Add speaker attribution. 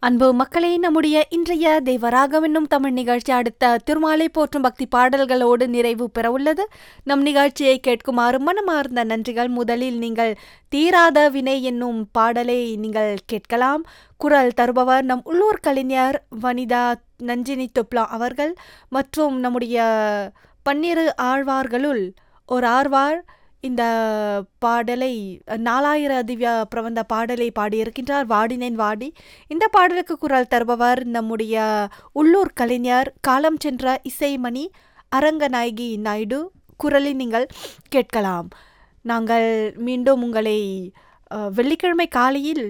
Speaker 1: அன்பு மக்களே நம்முடைய இன்றைய தேவராகம் என்னும் தமிழ் நிகழ்ச்சி அடுத்த திருமாலை போற்றும் பக்தி பாடல்களோடு நிறைவு பெறவுள்ளது நம் நிகழ்ச்சியை கேட்குமாறு மனமார்ந்த நன்றிகள் முதலில் நீங்கள் தீராத வினை என்னும் பாடலை நீங்கள் கேட்கலாம் குரல் தருபவர் நம் உள்ளூர் கலைஞர் வனிதா நஞ்சினி தொப்லா அவர்கள் மற்றும் நம்முடைய பன்னிரு ஆழ்வார்களுள் ஒரு ஆழ்வார் இந்த பாடலை நாலாயிர திவ்ய பிரபந்த பாடலை பாடியிருக்கின்றார் வாடினேன் வாடி இந்த பாடலுக்கு குரல் தருபவர் நம்முடைய உள்ளூர் கலைஞர் காலம் சென்ற இசைமணி அரங்கநாயகி நாயுடு குரலை நீங்கள் கேட்கலாம் நாங்கள் மீண்டும் உங்களை அஹ், வெள்ளிக்கிழமை காலையில்